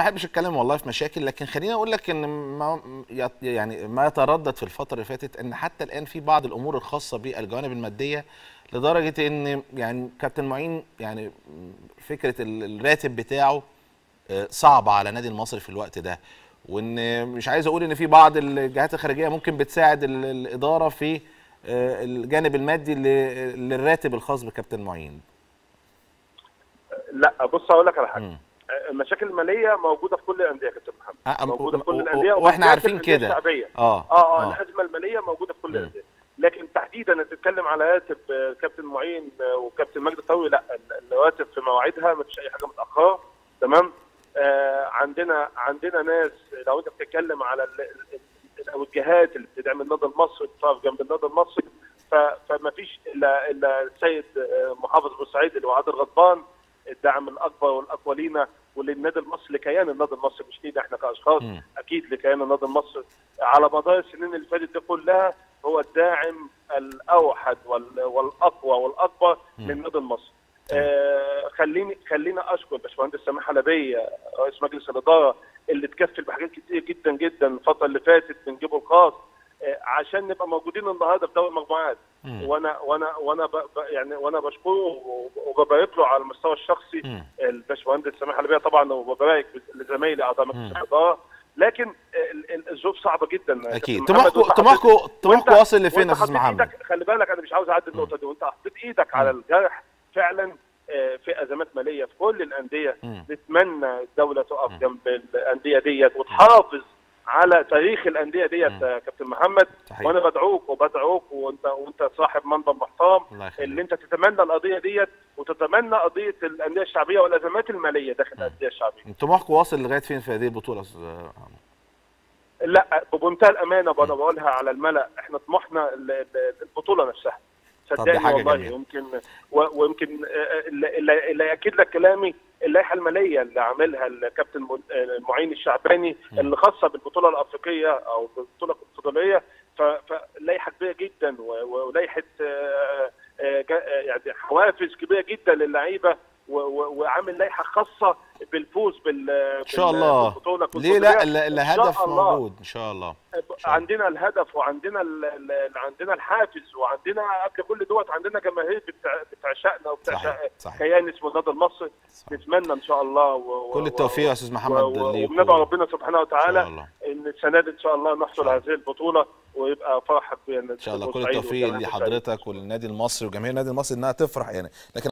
بحبش اتكلم والله في مشاكل لكن خليني اقول لك ان ما يعني ما يتردد في الفتره اللي فاتت ان حتى الان في بعض الامور الخاصه بالجوانب الماديه لدرجه ان يعني كابتن معين يعني فكره الراتب بتاعه صعبه على نادي المصري في الوقت ده وان مش عايز اقول ان في بعض الجهات الخارجيه ممكن بتساعد الاداره في الجانب المادي للراتب الخاص بكابتن معين لا بص هقول لك على حاجه المشاكل الماليه موجوده في كل الانديه يا كابتن محمد آه موجوده في كل الانديه واحنا عارفين كده الشعبيه اه اه اه الازمه الماليه موجوده في كل الانديه لكن تحديدا تتكلم على راتب كابتن معين وكابتن مجدي الطوي لا الرواتب في مواعيدها ما فيش اي حاجه متاخره تمام آه عندنا عندنا ناس لو انت بتتكلم على او الجهات اللي بتدعم النادي المصري بتقف جنب النادي المصري فما فيش الا الا السيد محافظ بورسعيد اللي هو عادل غضبان الدعم الاكبر والاقوى لينا وللنادي المصري لكيان النادي المصري مش لينا احنا كاشخاص م. اكيد لكيان النادي المصري على مدار السنين اللي فاتت دي كلها هو الداعم الاوحد والاقوى والاكبر للنادي المصري. آه خليني خليني اشكر باشمهندس سامح حلبيه رئيس مجلس الاداره اللي تكفل بحاجات كتير جدا جدا الفتره اللي فاتت من جيبه الخاص آه عشان نبقى موجودين النهارده في دوري المجموعات وانا وانا وانا ب يعني وانا بشكره وببارك له على المستوى الشخصي الباشمهندس سامح حلبيه طبعا وببارك لزمايلي اعضاء مجلس الاداره لكن الظروف صعبه جدا اكيد طموحكم طموحكم طموحكم واصل لفين يا استاذ محمد خلي بالك انا مش عاوز اعدي النقطه دي وانت حطيت ايدك على الجرح فعلا في ازمات ماليه في كل الانديه نتمنى الدوله تقف جنب الانديه ديت وتحافظ على تاريخ الانديه ديت يا كابتن محمد صحيح. وانا بدعوك وبدعوك وانت وانت صاحب منبر محترم اللي انت تتمنى القضيه ديت وتتمنى قضيه الانديه الشعبيه والازمات الماليه داخل الانديه الشعبيه. طموحكم واصل لغايه فين في هذه البطوله لا بمنتهى الامانه وانا بقولها على الملا احنا طموحنا البطوله نفسها صدقني والله جميل. يمكن ويمكن اللي ياكد لك كلامي اللائحه الماليه اللي عاملها الكابتن معين الشعباني اللي خاصه بالبطوله الافريقيه او بالبطوله الفضليه فلائحه كبيره جدا ولائحه يعني حوافز كبيره جدا للعيبه وعامل لائحه خاصه بالفوز بال ان شاء الله بالبطوله ليه لا الهدف موجود ان شاء الله عندنا الهدف وعندنا عندنا الحافز وعندنا قبل كل دوت عندنا جماهير بتعشقنا وبتعشق كيان اسمه النادي المصري نتمنى ان شاء الله و... كل التوفيق يا استاذ محمد ليكم وبندعو ربنا سبحانه وتعالى ان السنه دي ان شاء الله نحصل على هذه البطوله ويبقى فرحه ان شاء الله كل التوفيق لحضرتك وللنادي المصري وجماهير النادي المصري انها تفرح يعني لكن